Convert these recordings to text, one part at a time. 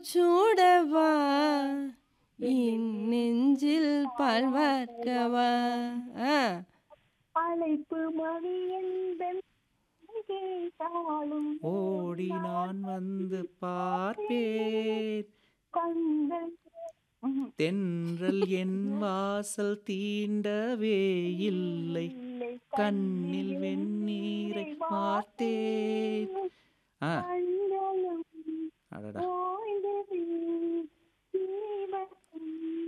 பூச்சூடவா என் நெஞ்சில் பால் வார்க்கவா ஆ அழைப்பு மணி எந்தன் கேட்டாலும் ஓடி நான் வந்து பார்ப்பேன் கண்கள் ம்ஹும். தென்றல் என் வாசல் தீண்டவே இல்லை இல்லை கண்ணில் வெந்நீரை பார்த்தேன் ஆ கண்களும் அடடா ஓய்ந்தது தீபத்தின்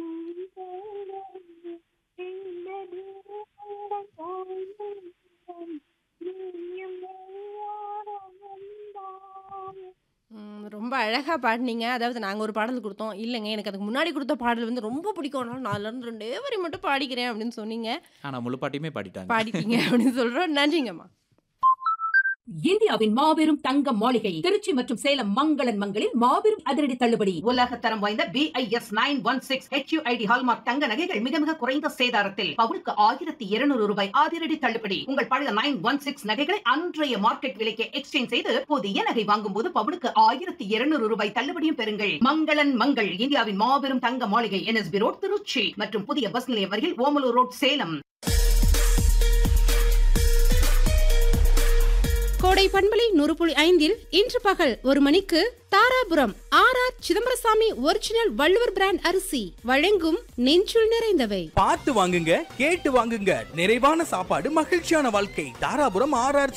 தேடல் இந்த தூரங்கள் தாழ்ந்தது. நீயும் மெய்யான வந்தாய். ம், ரொம்ப அழகா பாடினீங்க அதாவது நாங்க ஒரு பாடல் கொடுத்தோம் இல்லைங்க எனக்கு அதுக்கு முன்னாடி கொடுத்த பாடல் வந்து ரொம்ப பிடிக்கும் அதனால நாலுல இருந்து ரெண்டே வரி மட்டும் பாடிக்கிறேன் அப்படின்னு சொன்னீங்க ஆனா முழு பாட்டையுமே பாடிட்டாங்க பாடிட்டீங்க அப்படின்னு சொல்றோம் நன்றிங்கம்மா இந்தியாவின் மாபெரும் தங்க மாளிகை திருச்சி மற்றும் சேலம் மங்களன் மங்களில் மாபெரும் அதிரடி தள்ளுபடி உலக தரம் வாய்ந்த BIS nine one six HUID hallmark தங்க நகைகள் மிக மிக குறைந்த சேதாரத்தில் பவுனுக்கு ஆயிரத்தி இருநூறு ரூபாய் அதிரடி தள்ளுபடி உங்கள் பழைய நைன் ஒன் சிக்ஸ் நகைகளை அன்றைய மார்க்கெட் விலைக்கு எக்ஸ்சேஞ்ச் செய்து புதிய நகை வாங்கும் போது பவுனுக்கு ஆயிரத்தி இருநூறு ரூபாய் தள்ளுபடியும் பெறுங்கள் மங்களன் மங்கள் இந்தியாவின் மாபெரும் தங்க மாளிகை என்எஸ்பி ரோட் திருச்சி மற்றும் புதிய பஸ் நிலையம் அருகில் ஓமலூர் ரோட் சேலம் கோடை பண்பலை நூறு புள்ளி ஐந்தில் இன்று பகல் ஒரு மணிக்கு Dharapuram R R Chidambarasamy original Valluvar brand அரிசி வழங்கும் நெஞ்சுள் நிறைந்தவை பார்த்து வாங்குங்க கேட்டு வாங்குங்க நிறைவான சாப்பாடு மகிழ்ச்சியான வாழ்க்கை தாராபுரம் ஆர் ஆர்